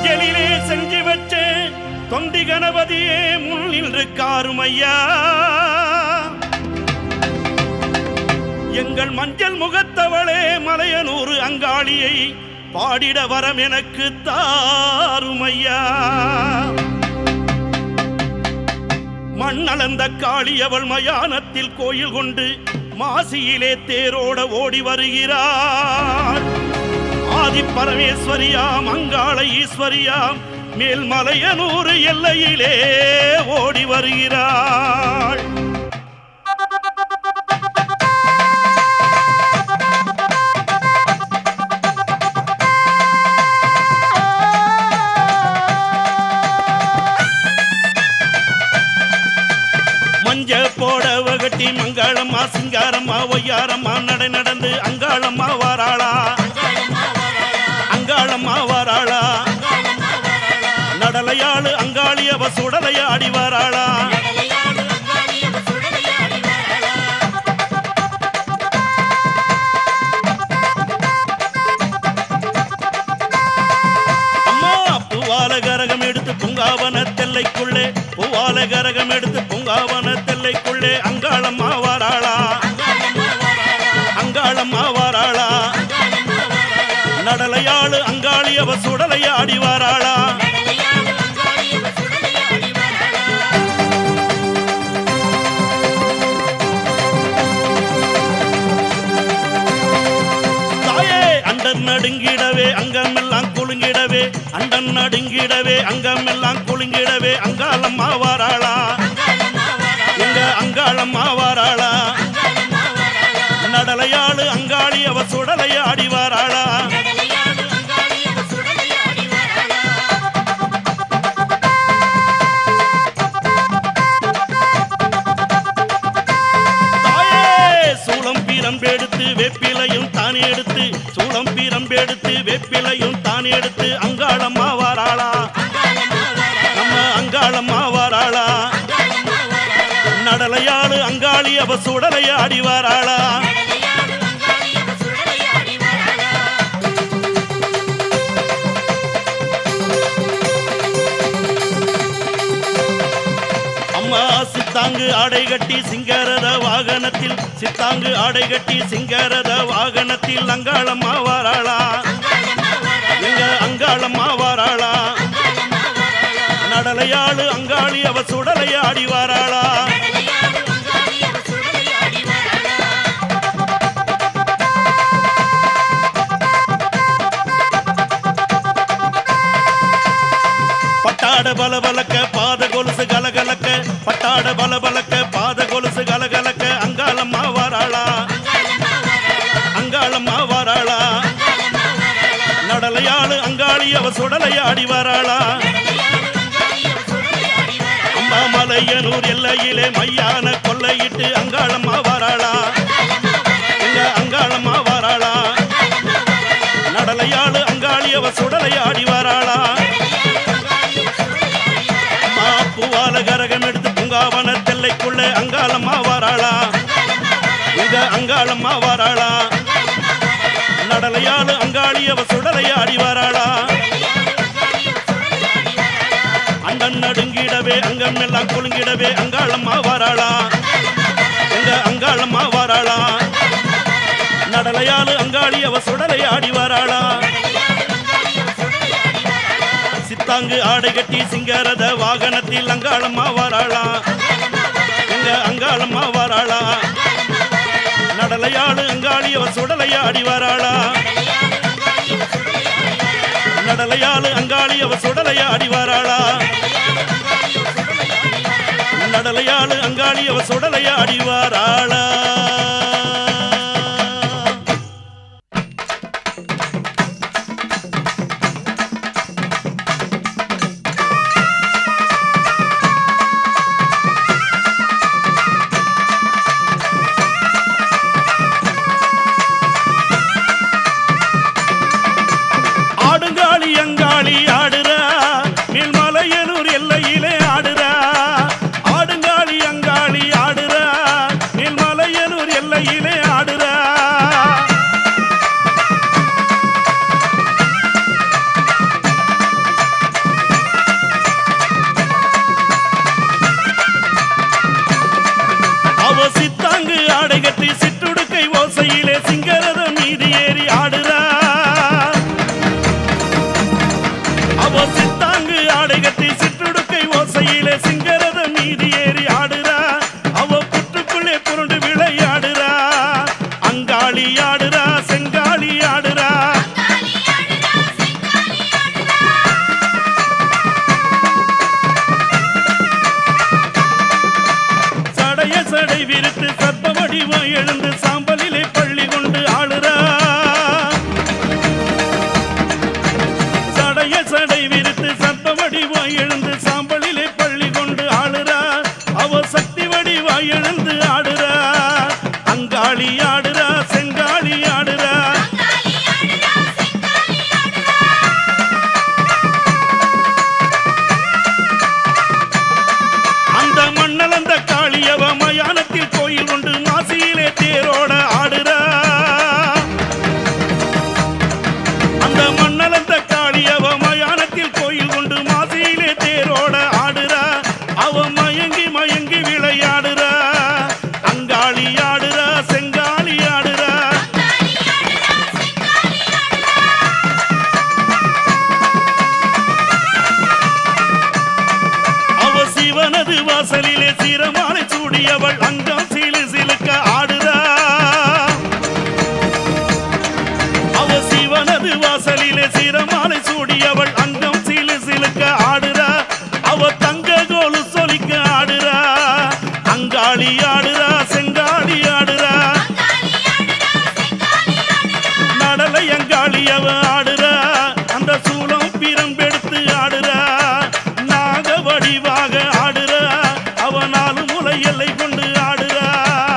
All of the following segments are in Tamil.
மஞ்சளிலே செஞ்சு வச்ச தொந்தி கணபதியே முன் நின்று காருமையா எங்கள் மஞ்சள் முகத்தவளே மலையனூறு அங்காளியை பாடிட வரம் எனக்கு தாருமையா மண்ணளந்த காளி அவள் மயானத்தில் கோயில் கொண்டு மாசியிலே தேரோட ஓடி வருகிறாள் ஆதி பரமேஸ்வரியாம் அங்காள ஈஸ்வரியாம் மேல்மலையனூர் எல்லையிலே ஓடி வருகிறாள் மஞ்ச போடவ கட்டி மங்களம்மா சிங்காரம்மா ஒய்யாரம்மா நடை நடந்து அங்காளம்மா வாராளா அங்காளம்மா வாராளா நடலையாளு அங்காளி அவ சுடலையாடி வாராளா அம்மா பூவால கரகம் எடுத்து பூங்காவன தெல்லைக்குள்ளே பூவால கரகம் எடுத்து பூங்காவன தெல்லைக்குள்ளே அங்காளம்மா வாராளா அங்காளம்மா வாராளா நடலையாளு அங்காளி அவ சுடலையாடி வாராளா தாயே அண்டன் நடுங்கிடவே அங்கமெல்லாம் குலுங்கிடவே அண்டன் நடுங்கிடவே அங்கமெல்லாம் குலுங்கிடவே அங்காளம்மா வாராளா எங்க அங்காளம்மா வாராளா நடலையாளு அங்காளி அவ சுடலையாடி வாராளா தாயே சூளம் பீரம்பெடுத்து வெப்பிலையும் தானே எடுத்து சூளம் பீரம்பெடுத்து வெப்பிலையும் தானே எடுத்து அங்காளம்மா வாராளா நம்ம அங்காளம்மா வாராளா நடலையாளு அங்காளி அவ சுடலையாடி வாராளா அம்மா சித்தாங்கு ஆடை கட்டி சிங்கரத வாகனத்தில் சித்தாங்கு ஆடை கட்டி சிங்கரத வாகனத்தில் அங்காளம்மா வாராளா எங்க அங்காளம்மா வாராளா நடலையாளு அங்காளி அவ சுடலையாடி வாராளா பட்டாட பலபலக்க பாத கொலுசு கலகலக்க பட்டாட பலபலக்க பாத கொலுசு கலகலக்க அங்காளம்மா வாராளா அங்காளம்மா வாராளா நடலையாளு அங்காளி அவ சுடலையாடி வாராளா அம்மா மலையனூர் எல்லையிலே மையான கொள்ளையிட்டு அங்காளம்மா வாராளா எங்க அங்காளம்மா வாராளா நடலையாளு அங்காளி அவ சுடலையாடி வாராளா அம்மா பூவால கரகம் எடுத்து பூங்காவன தெல்லைக்குள்ளே அங்காளம்மா வாராளா எங்க அங்காளம்மா வாராளா நடலையாளு அங்காளி அவ சுடலையாடி வாராளா அண்டன் நடுங்கிடவே அங்கம் எல்லாம் குலுங்கிடவே அங்காளம்மா வாராளா எங்க அங்காளம்மா வாராளா நடலையாளு அங்காளி அவ சுடலையாடி வாராளா சித்தாங்கு ஆடை கட்டி சிங்கரத வாகனத்தில் அங்காளம்மா வாராளா எங்க அங்காளம்மா வாராளா நடலையாளு அங்காளி அவ சுடலையாடி வாராளா நடலையாளு அங்காளி அவ சுடலையாடி வாராளா நடலையாளு அங்காளி அவ சுடலையாடி வாராளா ஆடுங்காளி அங்காளி ஆடுறா மேல்மலையனூர் எல்லையிலே ஆடுறா ஆடுங்காளி அங்காளி ஆடுறா மேல்மலையனூர் சீரமாலை சூடியவள் அங்கம் சிலு சிலுக்க ஆடுறா அவ சிவனது வாசலிலே சீரமாலை சூடியவள் அங்கம் சிலு சிலுக்க ஆடுறா அவ தங்க கோலு சொலிக்க ஆடுறா அங்காளி ஆடுறா செங்காளி ஆடுறா நடலை அங்காளி அவ ஆடுறா அந்த சூலம் பிரம்பெடுத்து ஆடுறா நாக வடிவாக ஆடுறா அவ நாலு முலை எல்லை கொண்டு ஆடுறா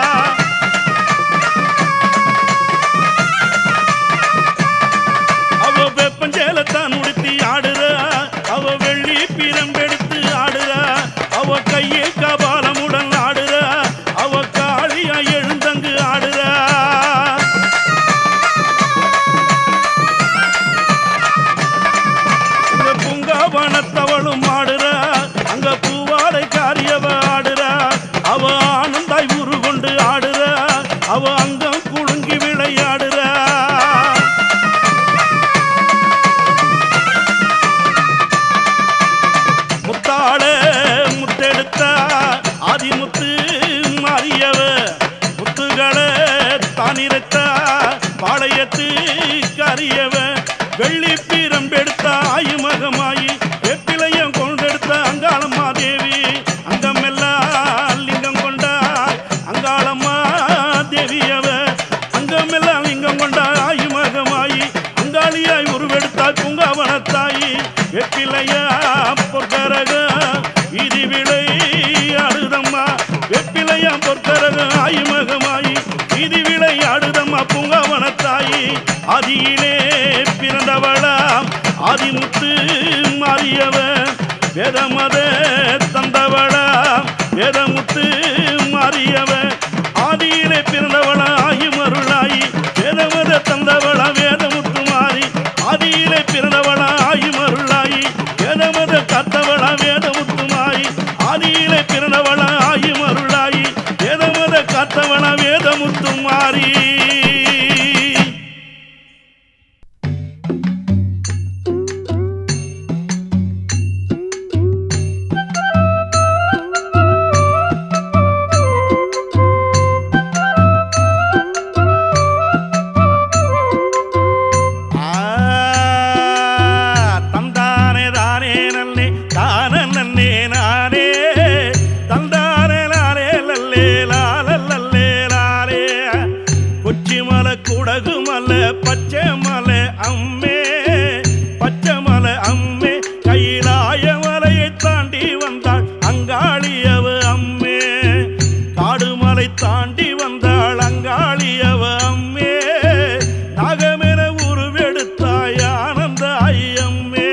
அவ வெப்பஞ்சேலத்தான் உடுத்தி ஆடுறா அவ வெள்ளி பிரம்பெடுத்து ஆடுறா அவ கையில் கபாலமுடன் ஆடுறா அவ காளியா எழுந்தங்கு ஆடுறா இங்க பூங்காவனத்தவளும் ஆடுறா அங்க பூவாடை காரியவ ஆடுறா அவ ஆனந்தாய் உரு கொண்டு ஆடுறா அவ அங்கம் குலுங்கி விளையாடுறா முத்தாள முத்தெடுத்தா ஆதிமுத்து மாறியவ முத்துகளை தானிரத்தா பாளையத்து கரியவ வெள்ளி பீரம்பெடுத்த ஆயுமகமாயி வெப்பிலையம் கொண்டெடுத்த அங்காளம்மா தேவி அங்கமெல்லாம் லிங்கம் கொண்டா அங்காளம்மா தேவியவ அங்கமெல்லாம் லிங்கம் கொண்டா ஆயுமகமாயி அங்காளியாய் உருவெடுத்தாய் பூங்காவனத்தாயி வெப்பிலையா பொற்கரக இது விளை ஆடுதம்மா வெப்பிலையா பொற்கரக ஆயுமகமாயி இது விளை ஆடுதம்மா பூங்காவனத்தாயி ஆதியிலே பிறந்தவளாம் ஆதிமுத்து மாறியவ வேதமத தந்தவளாம் வேதமுத்து மாறியவ ஆதியிலே பிறந்தவளா ஆயுமருளாயி வேதமத தந்தவளா வேதமுத்து மாறி ஆதியிலே பிறந்தவளா ஆயுமருளாயி வேதமத கத்தவளா வேதமுத்து மாறி ஆதியிலே பிறந்தவளா ஆயுமருளாயி வேதமத கத்தவளா வேதமுத்து மாறி ஆ, தந்தானே தானே நன்னே தான நன்னே நானே தந்தானே நானே லல்லே லாலல்லே லாலே கொச்சி மலை குடகு மலை பச்சை மலை அம்மே பச்சை மலை அம்மே கையிலாய மலையை தாண்டி வந்தாள் அங்காளியவ அம்மே காடுமலை தாண்டி வந்தாள் அங்காளியவ அம்மே நாகமென உருவெடுத்தாய் ஆனந்தாய் அம்மே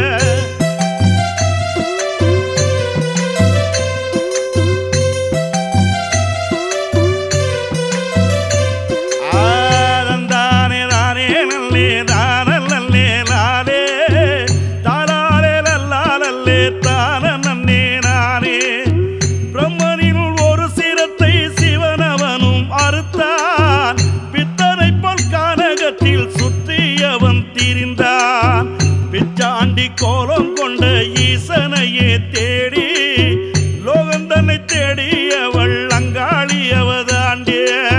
ஆனந்தானே தானே நல்லே தான நல்லே லாலே தாலாலே லல்லாலல்லே தான நன்னே நானே பிரம்மனினுள் ஒரு சிரத்தை சிவனவனும் அறுத்தான் பித்தனை போல் கானகத்தில் சுற்றியவன் திரிந்தான் பிச்சாண்டி கோலம் கொண்ட ஈசனையே தேடி லோகந்தனை தேடியவள் அங்காளியவதாண்டிய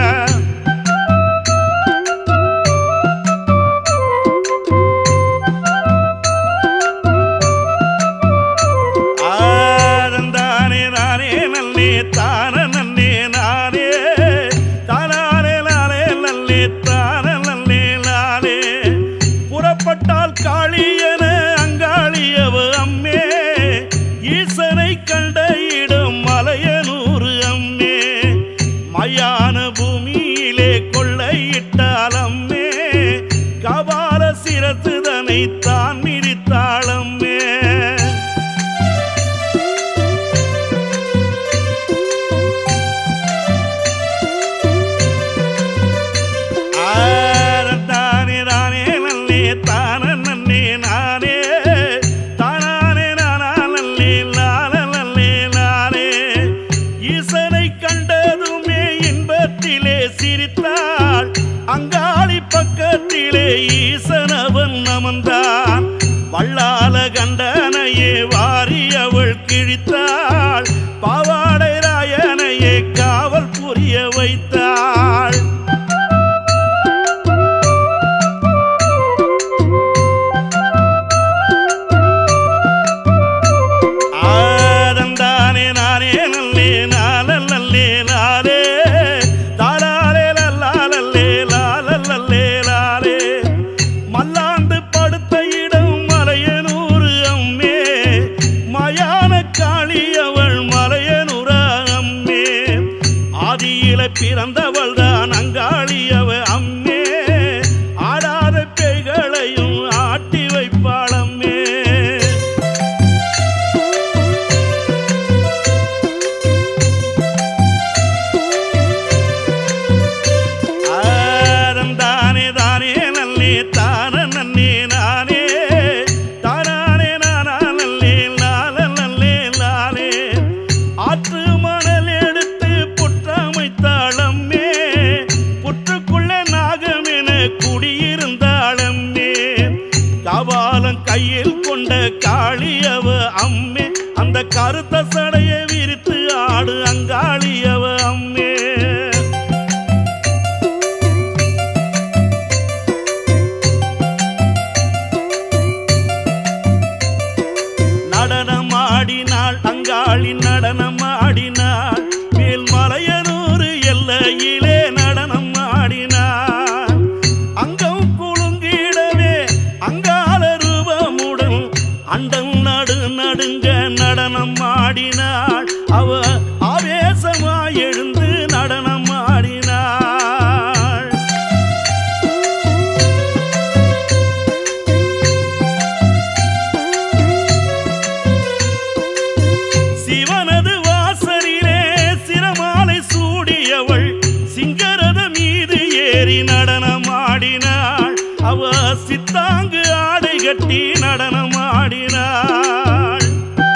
ஆனந்தானே நானே நல்லே தான நன்னே நானே தானானே நானே நல்லே தான நல்லே நானே புறப்பட்டால் காளியன அங்காளியவ அம்மே ஈசனை கண்ட இடம் மலையனூறு அம்மே மயான பூமியிலே கொள்ளையிட்டால் அம்மே கபால சிரத்துதனை தான் மிதித்தாளம்மே ஆனந்தானே நானே நல்லே தான நன்னே நானே தானானே நானா நல்லே லால நல்லே லாலே ஈசனை கண்டதுமே இன்பத்திலே சிரித்தாள் அங்காளி பக்கத்திலே ஈசனவன் அமர்ந்தான் வள்ளால கண்டனையே வாரி அவள் கிழித்தாள் பாவாடை கட்டி நடனம் ஆடினாள்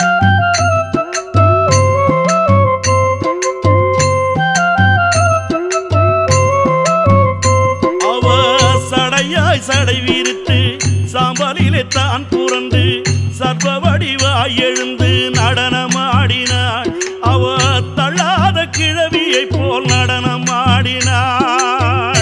அவ சடையாய் சடை விரித்து சாம்பலிலே தான் புரண்டு சர்வ வடிவாய் எழுந்து நடனமாடினாள் அவ தள்ளாத கிழவியைப் போல் நடனமாடினாள்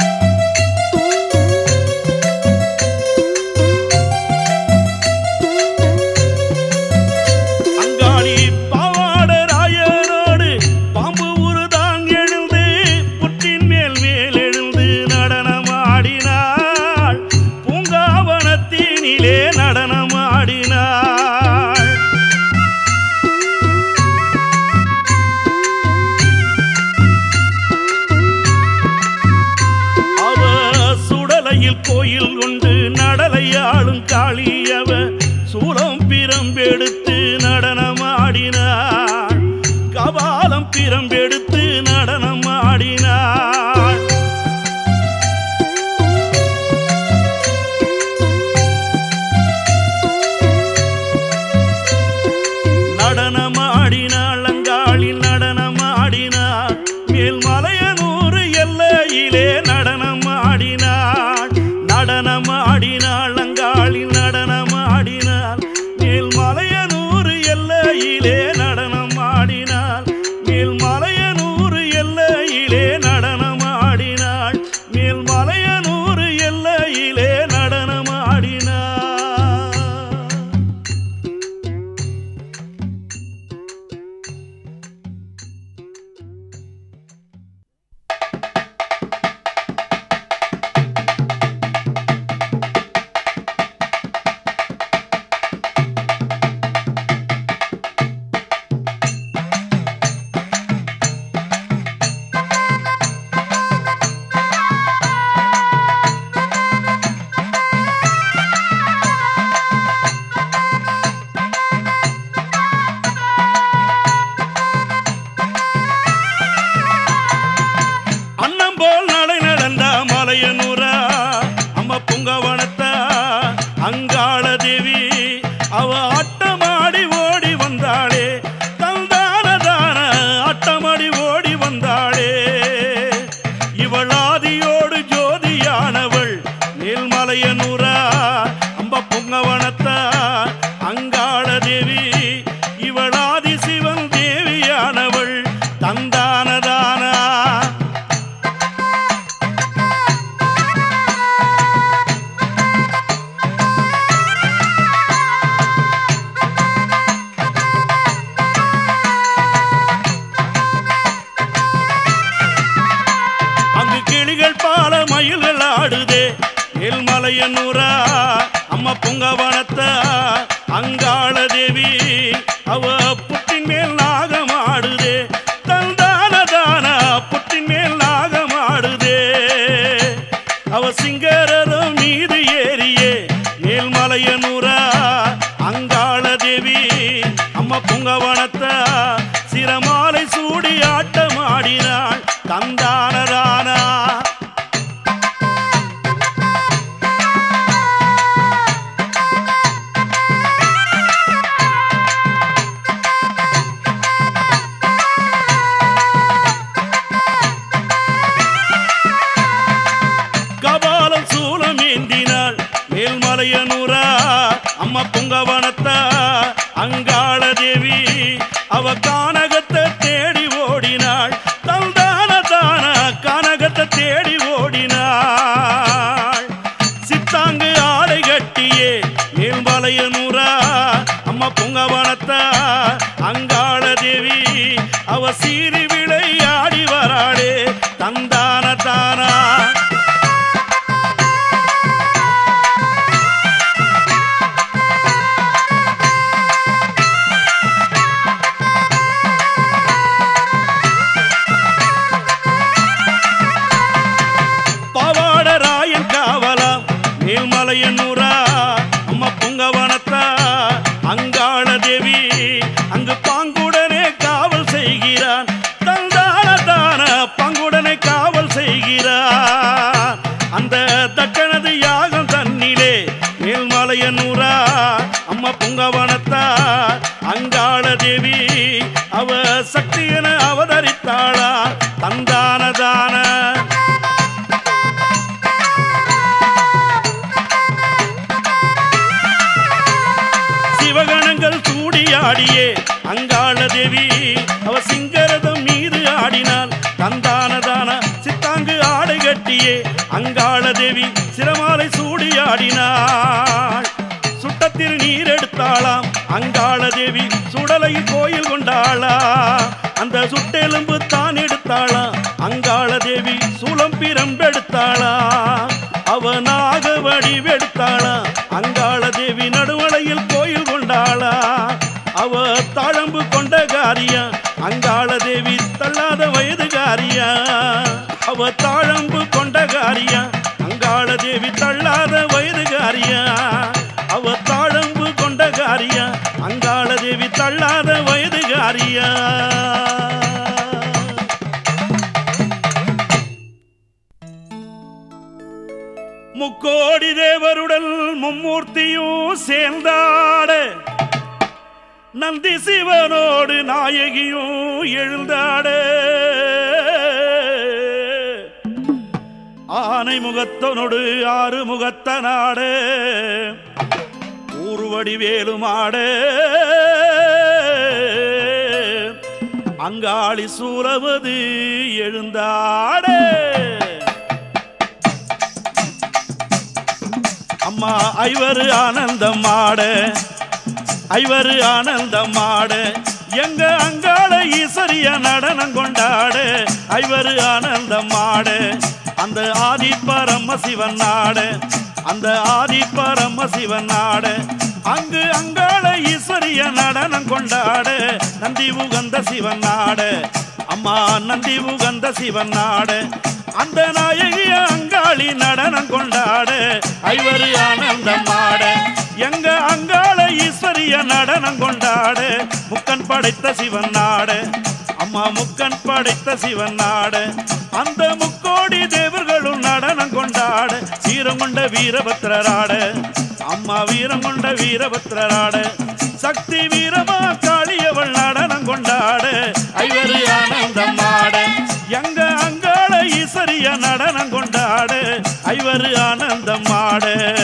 அங்காளி பாவாடராயனோடு பாம்பு உருதான் எழுந்து புற்றின் மேல் மேல் எழுந்து நடனமாடினாள் பூங்காவனத்தினிலே நடனமாடினாள் அவ சுடலையில் கோயில் கொண்டு நடலையாளும் காளியவ சூலம் பிரம்பெடுத்து நடனமாடினாள் கபாலம் பிரம்பெடுத்து நடனமாடினாள் நடனமாடினாள் அங்காளில் நடனமாடினாள் மேல் மலையனூர் எல்லையிலே நடனமாடினாள் நடனமாடினாள் அங்காளில் நடனமாடினாள் மேல் மலையனூர் எல்லையிலே நடனமாடினாள் மேல் மலையனூர் எல்லையிலே நடனமாடினாள் மேல் மலையனூர் எல்லையிலே நடனமாடினாள் அண்ணம் போல் நடை நடந்தா மலையனூரா அம்மா புங்கவனத்தா அங்காள தேவி அவ ஆட்டமாடி ஓடி வந்தாளே தந்தான தான ஆட்டமாடி ஓடி வந்தாளே இவள் ஆதியோடு ஜோதியானவள் மேல்மலையனூரா அம்ப புங்கவனத்தா அங்காள தேவி இவள் ஆதி சிவன் தேவியானவள் தந்தானதானா அங்கு கிளிகள் பால மயில்கள் ஆடுதே மேல்மலையனூரா அம்மா புங்கவனத்தா அங்காள தேவி அவ புட்டின் மேல் நாகம் ஆடுதே தந்தான தானா புட்டின் மேல் நாகம் ஆடுதே அவ சிங்கரரும் மீது ஏறியே மேல்மலையனூரா அங்காள தேவி அம்மா புங்கவனத்தா சிரமாலை சூடி ஆட்டமாடினாள் தந்தானதானா கபாலம் சூலம் ஏந்தினாள் மேல்மலையனூரா அம்மா புங்கவனத்தா அங்காள தேவி அவ கானகத்தை தேடி ஓடினாள் தந்தான தான கானகத்தை தேடி ஓடினாள் சித்தாங்கு ஆடை கட்டியே மேல்மலையனூரா அம்மா புங்கவனத்தா அங்காள தேவி அவ சீறி விளையாடி வராளே தந்தான தானா பாவாடராயன் காவலாம் மேல்மலையனூரா அம்மா பொங்கவனத்தா அங்காள தேவி அங்கு பாங்குடனே காவல் செய்கிறான் தந்தான தான பங்குடனே காவல் செய்கிறான் அந்த தக்கனது யாகம் தன்னிலே மேல்மலை மலையனூரா அம்மா புங்கவனத்தா அங்காள தேவி அவ சக்தி என அவதரித்தாளா தந்தான தான சிவகணங்கள் கூடியாடியே அங்காள தேவி அவ சிங்கரதம் மீது ஆடினாள் தந்தானதான சித்தாங்கு ஆடை கட்டியே அங்காள தேவி சிரமாலை சூடியாடினாள் சுட்டத்தில் நீர் எடுத்தாளாம் அங்காள தேவி சுடலையில் கோயில் கொண்டாளா அந்த சுட்டெலும்பு தான் எடுத்தாளா அங்காள தேவி சூலம் பிரம்பெடுத்தாளா அவனாக வடிவெடுத்தாளா அங்காள தேவி நடுவளையில் கோயில் கொண்டாளா அவ தாழம்பு கொண்ட காரியா அங்காள தேவி தள்ளாத வயது காரியா அவ தாழம்பு கொண்ட காரியா அங்காள தேவி தள்ளாத வயது காரியா அவ தாழம்பு கொண்ட காரியா அங்காள தேவி தள்ளாத வயது காரியா முக்கோடி தேவருடல் மும்மூர்த்தியும் சேர்ந்தாட நந்தி சிவனோடு நாயகியும் எழுந்தாட ஆனை முகத்தனோடு ஆறு முகத்தனாடு ஊர்வடி வேலுமாடு அங்காளி சூரவது எழுந்தாடு அம்மா ஐவரு ஆனந்தம் ஆட ஐவரு ஆனந்தம் ஆட எங்க அங்காள ஈஸ்வரிய நடனம் கொண்டாட ஐவரு ஆனந்தம் ஆட அந்த ஆதி பரம சிவன் நாட அந்த ஆதி பரம சிவன் நாட அங்கு அங்காள ஈஸ்வரிய நடனம் கொண்டாட நந்தி உகந்த சிவன் நாட அம்மா நந்தி உகந்த சிவன் நாட அந்த நாயகிய அங்காளி நடனம் கொண்டாட ஐவரு ஆனந்தம் ஆட எங்க அங்காள ஈஸ்வரிய நடனம் கொண்டாட முக்கன் படைத்த சிவன் நாட அம்மா முக்கன் படைத்த சிவன் நாட அந்த முக்கோடி தேவர்களும் நடனம் கொண்டாட வீரம் கொண்ட வீரபத்திரராட அம்மா வீரம் கொண்ட வீரபத்திரராட சக்தி வீரமா காளியவள் நடனம் கொண்டாட ஐவரு ஆனந்தம் ஆட எங்க அங்காள ஈஸ்வரிய நடனம் கொண்டாட ஐவரு ஆனந்தம் ஆட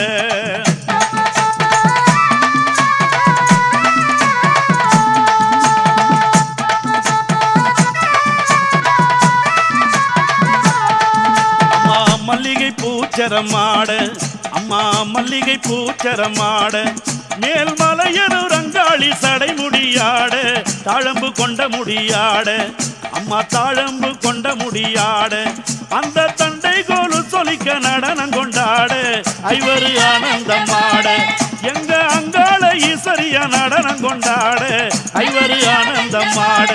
அம்மா மல்லிகை பூச்சரமாட அம்மா மல்லிகை பூச்சரமாட மேல் மலையனூர் அங்காளி சடை முடியாட தாழம்பு கொண்ட முடியாட அம்மா தாழம்பு கொண்ட முடியாட அந்த தண்டை கோலு சொலிக்க நடனம் கொண்டாட ஐவரு ஆனந்தம் ஆட எங்க அங்காள ஈஸ்வரிய நடனம் கொண்டாட ஐவரு ஆனந்தம் ஆட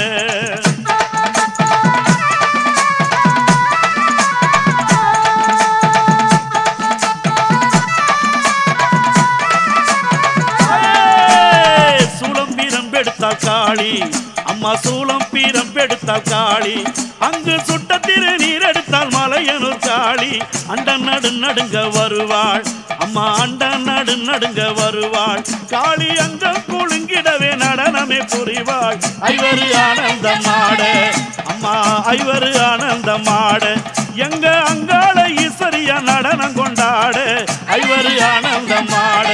ஏய், சூலம் பீரம் பெடுத்தாள் காளி அம்மா சூலம் பீரம் பெடுத்தாள் காளி அங்கு சுட்ட திரு நீர் எடுத்தால் மலையனூர் காளி அண்ட நடு நடுங்க வருவாள் அம்மா அண்ட நடு நடுங்க வருவாள் காளி அங்கம் குலுங்கிடவே நடனமே புரிவாள் ஐவரு ஆனந்தம் ஆட அம்மா ஐவரு ஆனந்தம் ஆட எங்க அங்காள ஈஸ்வரிய நடனம் கொண்டாட ஐவரு ஆனந்தம் ஆட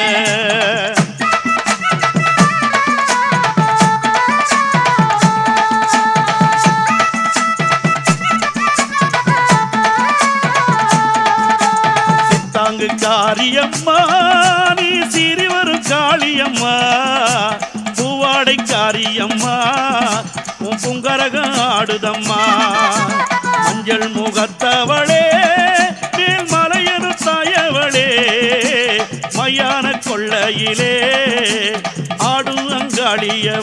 சித்தாங்கு காரியம்மா நீ சிறி வரும் காளியம்மா பூவாடை காரியம்மா உன் புங்கரகம் ஆடுதம்மா மஞ்சள் முகத்தவளே மேல் மலையனு தாயவளே மையான கொள்ளையிலே ஆடும் அங்காளியவ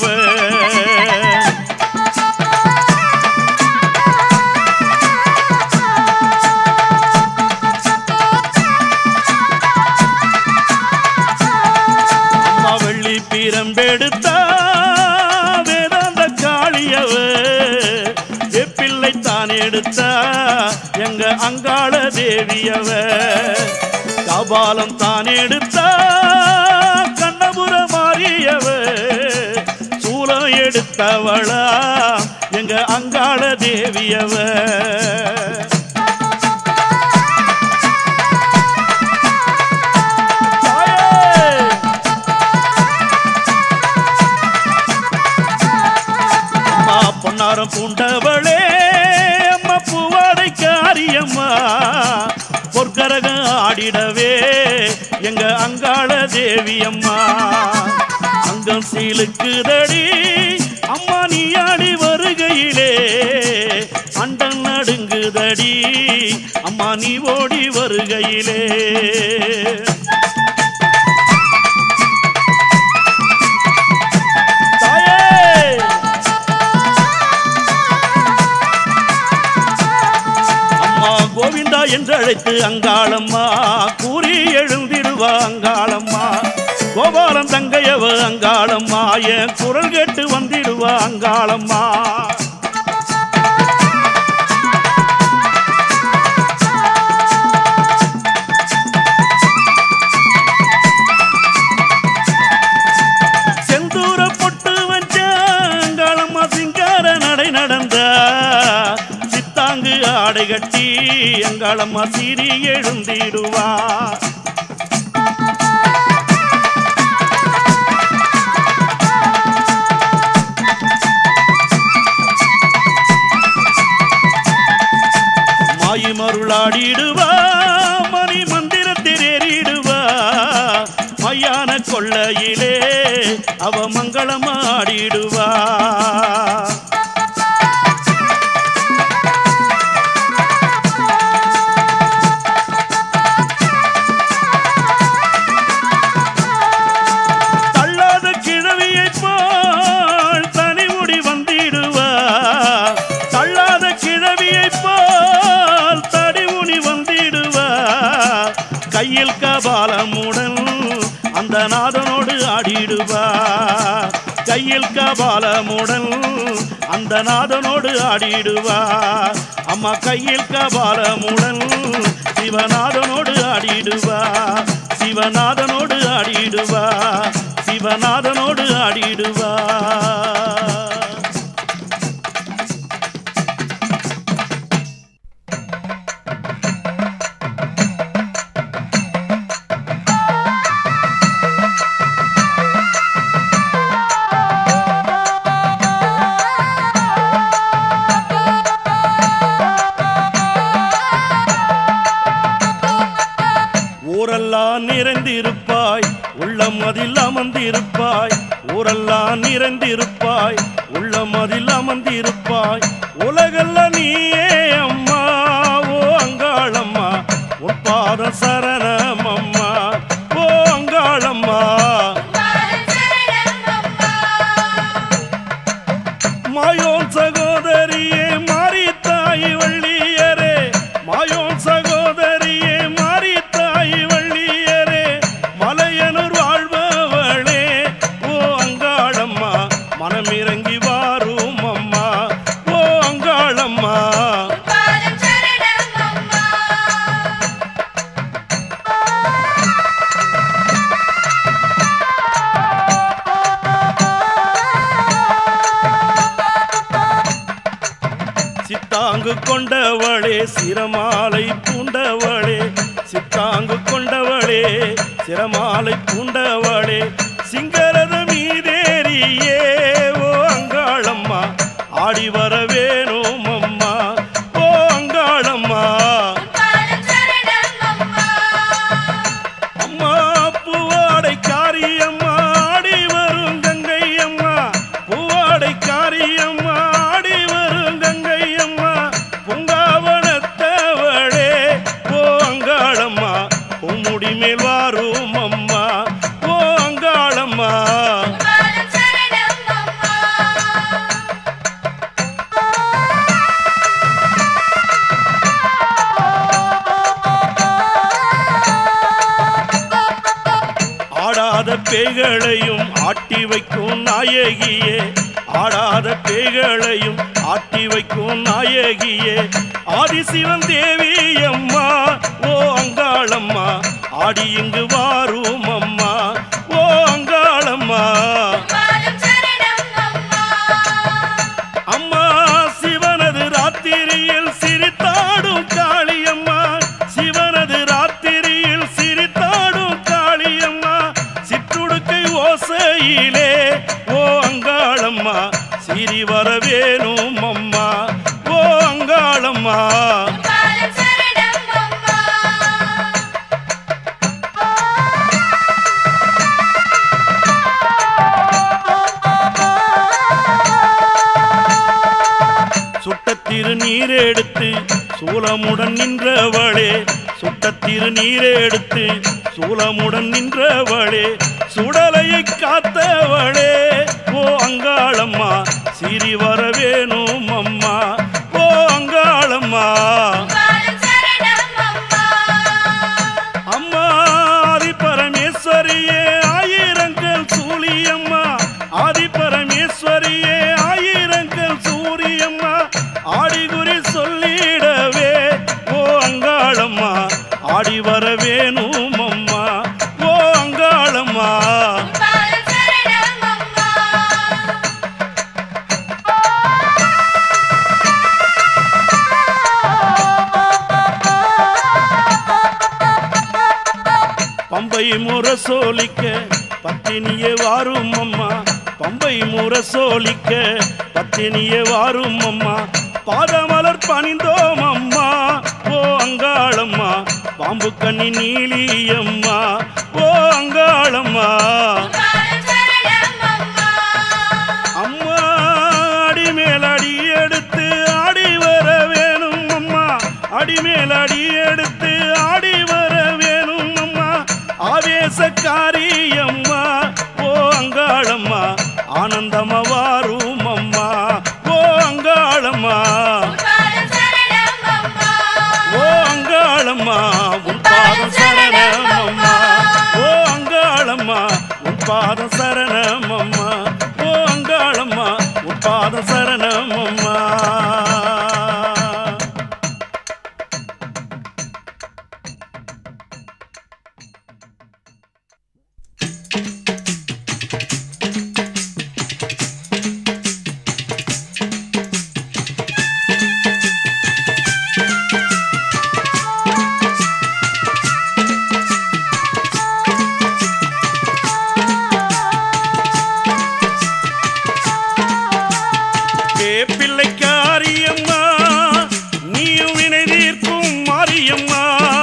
அம்மா வெள்ளி பீரம்பெடுத்தா வேதாந்த காளியவ எப்பிள்ளை தான் எடுத்தா எங்க அங்காள தேவியவ கபாலம் தான் எடுத்தா கொண்டவளா எங்க அங்காள தேவியவ தாயே! அம்மா பொன்னாரம் பூண்டவளே அம்மா பூவாடை காரியம்மா பொற்கரக ஆடிடவே எங்க அங்காள தேவி அம்மா அங்கம் சீலுக்குதடி அம்மா நீ ஆடி வருகையிலே அண்டன் நடுங்குதடி அம்மா நீ ஓடி வருகையிலே தாயே அம்மா கோவிந்தா என்று அழைத்து அங்காளம்மா கூறி எழுந்திடுவா அங்காளம்மா கோபாலம் தங்கையவ அங்காளம்மா என் குரல் கேட்டு வந்திடுவா அங்காளம்மா செந்தூர பொட்டு வச்ச அங்காளம்மா சிங்கார நடை நடந்த சித்தாங்கு ஆடை கட்டி அங்காளம்மா சீறி எழுந்திடுவா மாயி மருளாடிடுவா மணி மந்திரத்தில் ஏறிடுவா மையான கொள்ளையிலே அவ மங்களமாடிடுவா தள்ளாத கிழவியைப் போல் தனிமுடி வந்திடுவா தள்ளாத கிழவியைப் போல் தடிமுடி வந்திடுவா கையில் கபாலமுடன் அந்த நாதனோடு ஆடிடுவா கையில் கபாலமுடன் அந்த நாதனோடு ஆடிடுவா அம்மா கையில் கபாலமுடன் சிவநாதனோடு ஆடிடுவா சிவநாதனோடு ஆடிடுவா சிவநாதனோடு ஆடிடுவா ஊரெல்லாம் நிறைந்திருப்பாய் உள்ளம் அதில் அமர்ந்திருப்பாய் ஊரெல்லாம் நிறைந்திருப்பாய் உள்ளம் அதில் அமர்ந்திருப்பாய் உலகல்ல நீயே அம்மா ஓ அங்காளம்மா உன் பாத சரணம் அம்மா ஓ அங்காளம்மா மாயோன் சகோதரியே மாறி தாய் வள்ளியரே மாயோன் சகோதரியே மாறி தாய் வள்ளியரே மலையனூர் வாழ்பவளே ஓ அங்காளம்மா மனமிறங்கி வாரும் அம்மா ஓ அங்காளம்மா சித்தாங்கு கொண்டவளே சிரமாலை பூண்டவளே சித்தாங்கு கொண்டவளே சிரமாலை பூண்டவளே சிங்கரத மீதேறியே ஓ அங்காளம்மா ஆடி வர வேணும் அம்மா ஓ அங்காளம்மா அம்மா பூவாடை காரியம்மா ஆடி வரும் கங்கை அம்மா பூவாடை காரியம்மா ஆடி வரும் கங்கை அம்மா பூங்காவனத்தவளே ஓ அங்காளம்மா உம்முடி மேல் வாரும் அம்மா ஓ அங்காளம்மா ஆடாத பேய்களையும் ஆட்டி வைக்கும் நாயகியே ஆடாத பேய்களையும் ஆட்டி வைக்கும் நாயகியே ஆதிசிவன் தேவி அம்மா ஓ அங்காளம்மா ஆடி இங்கு வாரும் அம்மா ஓ அங்காளம்மா வரையிலே ஓ அங்காளம்மா சிரி வர வேணும் அம்மா ஓ அங்காளம்மா பாதம் சரணம் அம்மா சுட்ட திருநீர் எடுத்து சூலமுடன் நின்றவளே சுட்ட திருநீர் எடுத்து சூலமுடன் நின்றவளே சுடலையை காத்தவளே ஓ அங்காளம்மா சிரி வர வேணும் அம்மா ஓ அங்காளம்மா பாதம் சரணம் அம்மா அம்மா ஆதி பரமேஸ்வரியே ஆயிரங்கள் சூழியம்மா ஆதி பரமேஸ்வரியே ஆயிரங்கள் சூரியம்மா ஆடிகுறி சொல்லிடவே ஓ அங்காளம்மா ஆடி வர வேணும் அம்மா ஓ அங்காளம்மா பாதம் சரணம் அம்மா பம்பை முரசோலிக்க பத்தினியே வாரும் அம்மா பம்பை முரசோலிக்க பத்தினியே வாரும் அம்மா பாதமலர் பணிந்தோம் அம்மா ஓ அங்காளம்மா பாம்பு கண்ணி நீலியம்மா ஓ அங்காளம்மா பாதம் சரணம் அம்மா அம்மா அடி மேல் அடி எடுத்து ஆடி வர வேணும் அம்மா அடி மேல் அடி எடுத்து ஆடி வர வேணும் அம்மா ஆவேசக்காரி அம்மா ஓ அங்காளம்மா ஆனந்தமா வாரும் அம்மா ஓ அங்காளம்மா பாதம் சரணம் அம்மா ஓ அங்காளம்மா உன் பாதம் சரணம் அம்மா ஓ அங்காளம்மா உன் பாதம் சரணம் அம்மா ஓ அங்காளம்மா உன் பாதம் சரணம் அம்மா ஏ பிள்ளைக்காரியம்மா நீயும் வினை தீர்க்கும் மாரியம்மா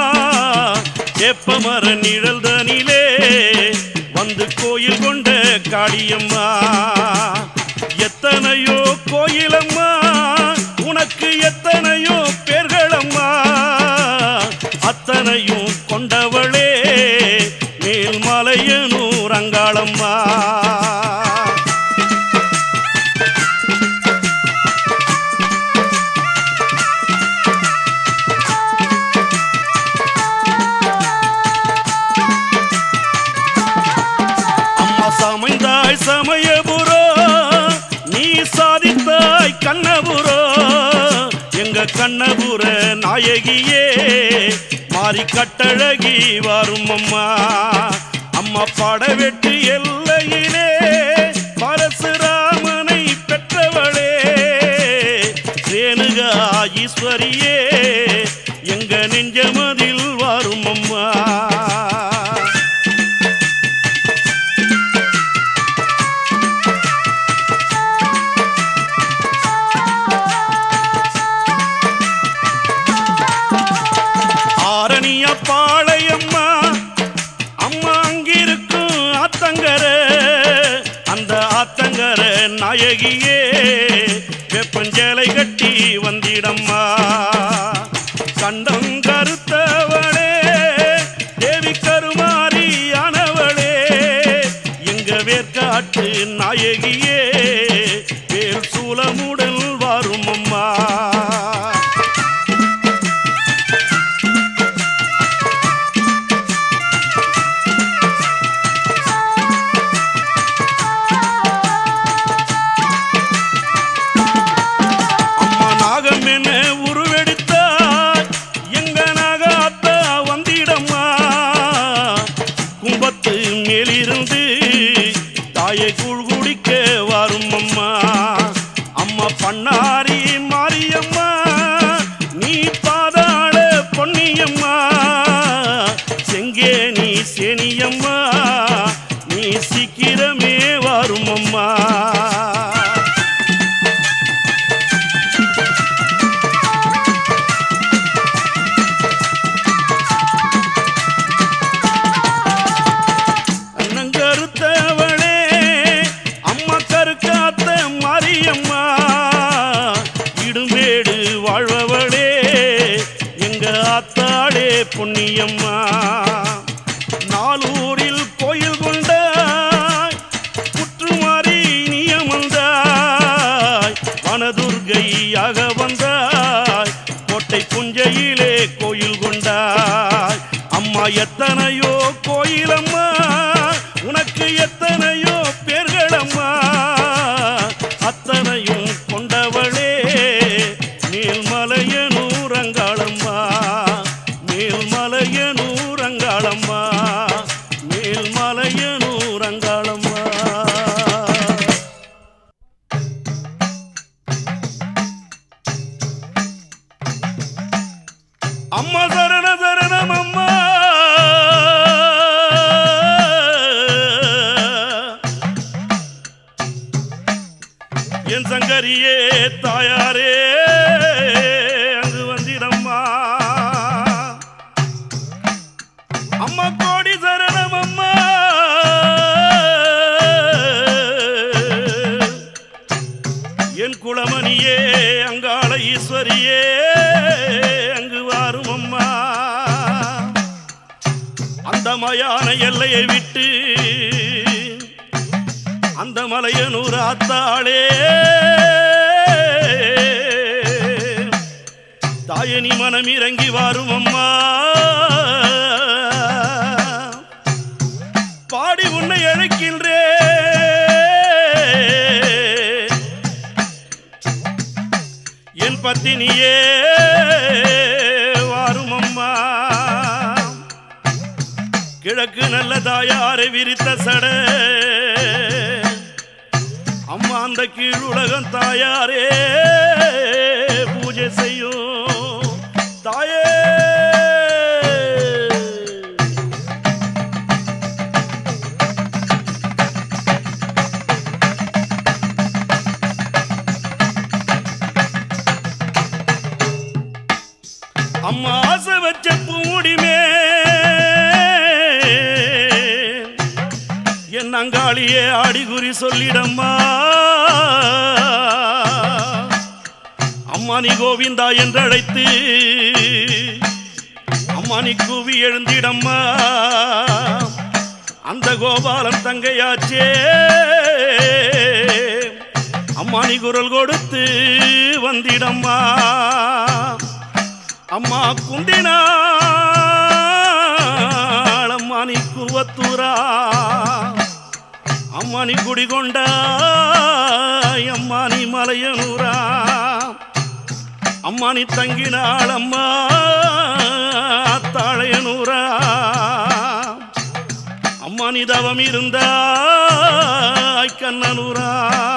ஏப்பமர நிழல் தனிலே வந்து கோயில் கொண்ட காளியம்மா எத்தனையோ கோயிலம்மா உனக்கு எத்தனையோ பேர்களம்மா அத்தனையும் கொண்டவளே மேல்மலையனூர் அங்காளம்மா அம்மா சமைந்தாய் சமயபுரோ நீ சாதித்தாய் கண்ணபுரோ எங்க கண்ணபுர நாயகியே மாறி கட்டழகி வரும் அம்மா அம்மா படவெட்டு எல்லையிலே பரசுராமனை பெற்றவளே ரேணுகா ஈஸ்வரியே எங்க நெஞ்சமதில் வரும் அம்மா ஆரணிய பாளையம்மா அம்மா அங்கிருக்கும் ஆத்தங்கர அந்த ஆத்தங்கர நாயகியே வெப்பஞ்சேலை கட்டி வந்திடம்மா கண்டம் கருத்தவளே தேவி கருமாரியானவளே எங்க வேர்க்காட்டு நாயகியே வேல் சூலமுடன் வரும் அம்மா அம்மா நாகம் என்ன உருவெடுத்தாய் எங்க நாகாத்தா வந்திடம்மா கும்பத்து மேலிருந்து தாயை கூழ் குடிக்க வரும் அம்மா அம்மா பண்ணாரி மாரியம்மா நீ பாதாள பொன்னியம்மா செங்கே நீ சேனியம்மா நீ சீக்கிரமே சுந்தரியே தாயாரே அங்கு வந்திடம்மா அம்மா கோடி சரணம் அம்மா என் குலமணியே அங்காள ஈஸ்வரியே அங்கு வாரும் அம்மா அந்த மயான எல்லையை விட்டு அந்த மலையனூர் ஆத்தாளே தாயனி மனம் இறங்கி வாரும் அம்மா பாடி உன்னை அழைக்கின்றே என் பத்தினியே வாரும் அம்மா கிழக்கு நல்ல தாயாரை விரித்த சட அம்மா அந்த கீழுலகம் தாயாரே பூஜை செய்யும் தாயே அம்மா ஆசை வச்ச பூடிமே என் அங்காளியே ஆடிகுறி சொல்லிடம்மா அம்மா நீ கோவிந்தா என்று அழைத்து அம்மா நீ கூவி எழுந்திடம்மா அந்த கோபாலன் தங்கையாச்சே அம்மா நீ குரல் கொடுத்து வந்திடம்மா அம்மா குந்தினாள் அம்மா நீ குவத்தூரா அம்மா நீ குடிகொண்டா அம்மா நீ மலையனூரா அம்மா நீ தங்கினாள் அம்மா தாழையனூரா அம்மா நீ தவம் இருந்தாய் கண்ணனூரா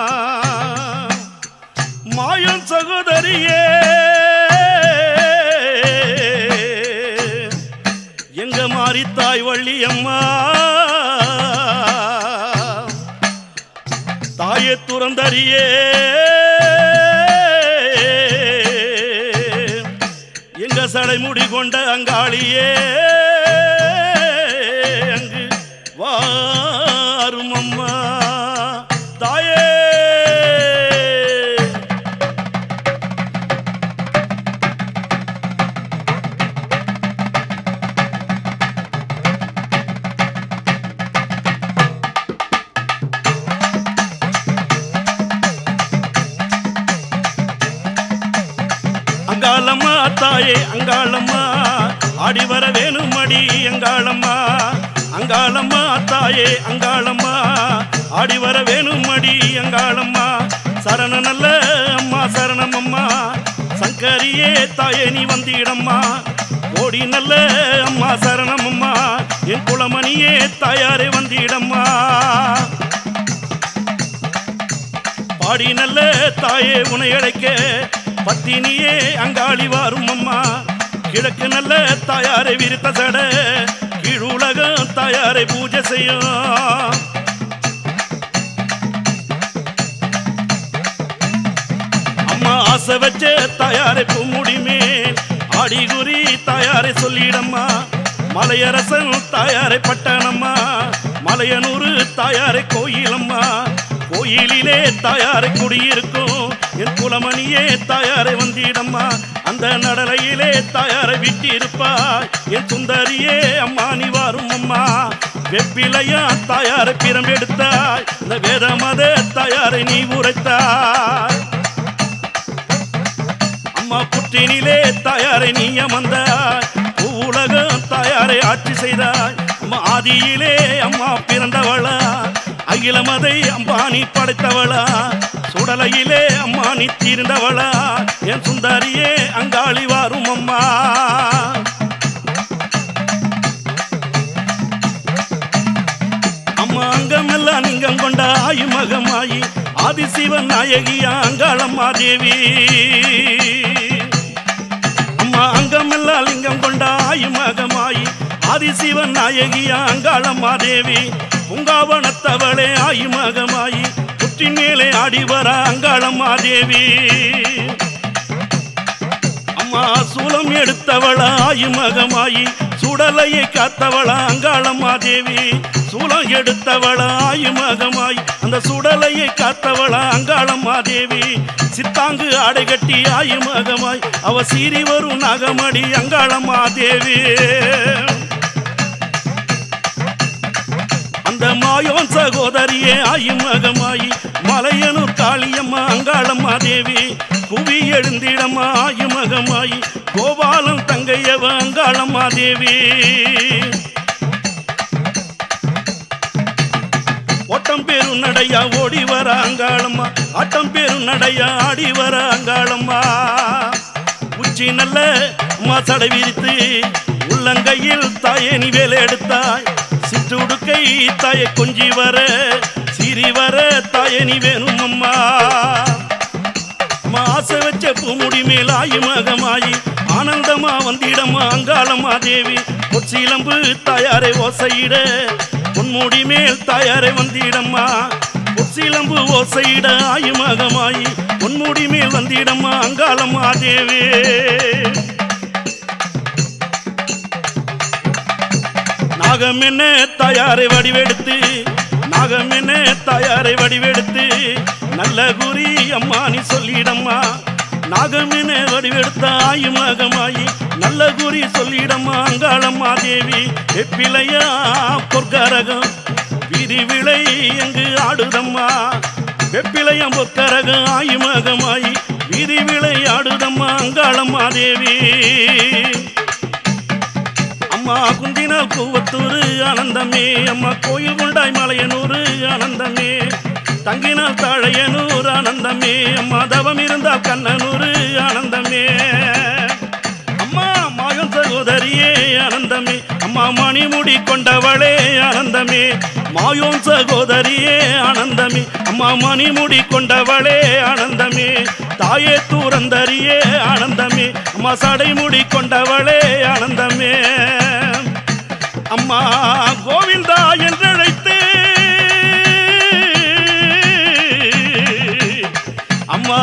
மாயம் சகோதரியே எங்க மாறி தாய் வள்ளி அம்மா தாயே துறந்தறியே எங்க சடைமுடி கொண்ட அங்காளியே அங்கு வாரும் அம்மா தாயே அங்காளம்மா தாயே அங்காளம்மா ஆடி வர வேணும் அடி அங்காளம்மா அங்காளம்மா தாயே அங்காளம்மா ஆடி வர வேணும் அடி அங்காளம்மா சரண நல்ல அம்மா சரணம் அம்மா சங்கரியே தாயே நீ வந்திடம்மா ஓடி நல்ல அம்மா சரணம் அம்மா என் குலமணியே தாயாரே வந்திடம்மா பாடி நல்ல தாயே உனை அழைக்க பத்தினியே அங்காளி வாரும் அம்மா கிழக்கு நல்ல தாயாரை விரித்த சட கீழுலகம் தாயாரை பூஜை செய்யும் அம்மா ஆசை வச்ச தாயாரை பூமுடிமே ஆடி குறி தாயாரை சொல்லிடம்மா மலையரசன் தாயாரை பட்டணம்மா மலையனூறு தாயாரை கோயிலம்மா கோயிலிலே தாயாரை குடியிருக்கும் என் குலமணியே தாயாரை வந்திடம்மா அந்த நடலையிலே தாயாரை விட்டிருப்பாய் என் சுந்தரியே அம்மா நீ வாரும் அம்மா வெப்பிலையா தாயாரை பிரம்பெடுத்தாய் இந்த வேத மத தாயாரை நீ உரைத்தாய் அம்மா புற்றினிலே தாயாரை நீ அமர்ந்தாய் உலகம் தாயாரை ஆட்சி செய்தாய் அம்மா ஆதியிலே அம்மா பிறந்தவளா அகில மதை அம்பானி படைத்தவளா சுடலையிலே அம்மா நீ தீர்ந்தவளா என் சுந்தரியே அங்காளி வாரும் அம்மா அம்மா அங்கமெல்லாம் நீங்கம் கொண்ட ஆயு மகமாயி ஆதிசிவன் நாயகியா அங்காளம்மா தேவி அம்மா அங்கமெல்லாம் லிங்கம் கொண்ட ஆயு மகமாயி ஆதிசிவன் நாயகியா அங்காளம்மா தேவி பூங்காவனத்தவளே ஆயு மகமாயி புற்றின் மேலே ஆடி வர அங்காளம்மா தேவி அம்மா சூலம் எடுத்தவளா ஆயுமகமாயி சுடலையை காத்தவளா அங்காளம்மா தேவி சூலம் எடுத்தவளா ஆயுமகமாய் அந்த சுடலையை காத்தவளா அங்காளம்மா தேவி சித்தாங்கு ஆடை கட்டி ஆயுமகமாய் அவ சீறி வரும் நகமடி அங்காளம்மா தேவி அந்த மாயோன் சகோதரியே ஆயுமகமாயி மலையனூர் காளியம்மா அங்காளம்மா தேவி புவி எழுந்திடம்மா ஆயுமகமாயி கோபாலம் தங்கையவ அங்காளம்மா தேவி ஓட்டம் பேரும் நடையா ஓடி வர அங்காளம்மா ஆட்டம் பேரும் நடையா ஆடி வர அங்காளம்மா உச்சி நல்ல மாசடை விரித்து உள்ளங்கையில் தாயே நீ வேலை எடுத்தாய் சிற்றுடுக்கை தாயை கொஞ்சி வர சிரி வர தாயே நீ வேணும் அம்மா அம்மா, ஆசை வச்ச பூமுடி மேல் ஆயுமகமாயி ஆனந்தமா வந்திடம்மா அங்காளம்மா தேவி பொற்சிலம்பு தாயாரை ஓசையிட பொன்முடி மேல் தாயாரை வந்திடம்மா பொற்சிலம்பு ஓசையிட ஆயுமகமாயி பொன்முடி மேல் வந்திடம்மா அங்காளம்மா தேவி நாகம் என்ன தாயாரை வடிவெடுத்து நாகம் என்ன தாயாரை வடிவெடுத்து நல்ல குறி அம்மா நீ சொல்லிடம்மா நாகம் என்ன வடிவெடுத்த ஆயுமகமாயி நல்ல குறி சொல்லிடம்மா அங்காளம்மா தேவி எப்பிலையா பொற்கரகம் வீதி விளை எங்கு ஆடுதம்மா வெப்பிலையம் பொற்கரகம் ஆயுமகமாயி வீதி விளை ஆடுதம்மா அங்காளம்மா தேவி அம்மா குந்தினால் கூவத்தூர் ஆனந்தமே அம்மா கோயில் கொண்டாய் மலையனூர் ஆனந்தமே தங்கினால் தாழையனூர் ஆனந்தமே அம்மா தவம் இருந்தால் கண்ணனூர் ஆனந்தமே அம்மா மகன் சகோதரியே ஆனந்தமே அம்மா மணிமுடி கொண்டவளே ஆனந்தமே மாயோன் சகோதரியே ஆனந்தமே அம்மா மணிமுடி கொண்டவளே ஆனந்தமே தாயே தூரந்தரியே ஆனந்தமே அம்மா சடைமுடி கொண்டவளே ஆனந்தமே அம்மா கோவிந்தா என்றழைத்து அம்மா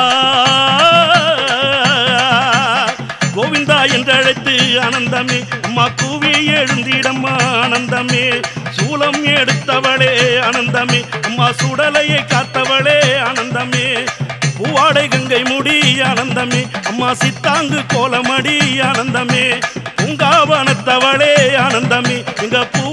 கோவிந்தா என்றழைத்து ஆனந்தமே அம்மா கூவி எழுந்திடம்மா ஆனந்தமே சூலம் எடுத்தவளே ஆனந்தமே அம்மா சுடலையை காத்தவளே ஆனந்தமே பூவாடை கங்கை முடி ஆனந்தமே அம்மா சித்தாங்கு கோலமடி ஆனந்தமே பூங்காவனத்தவளே ஆனந்தமே எங்க பூ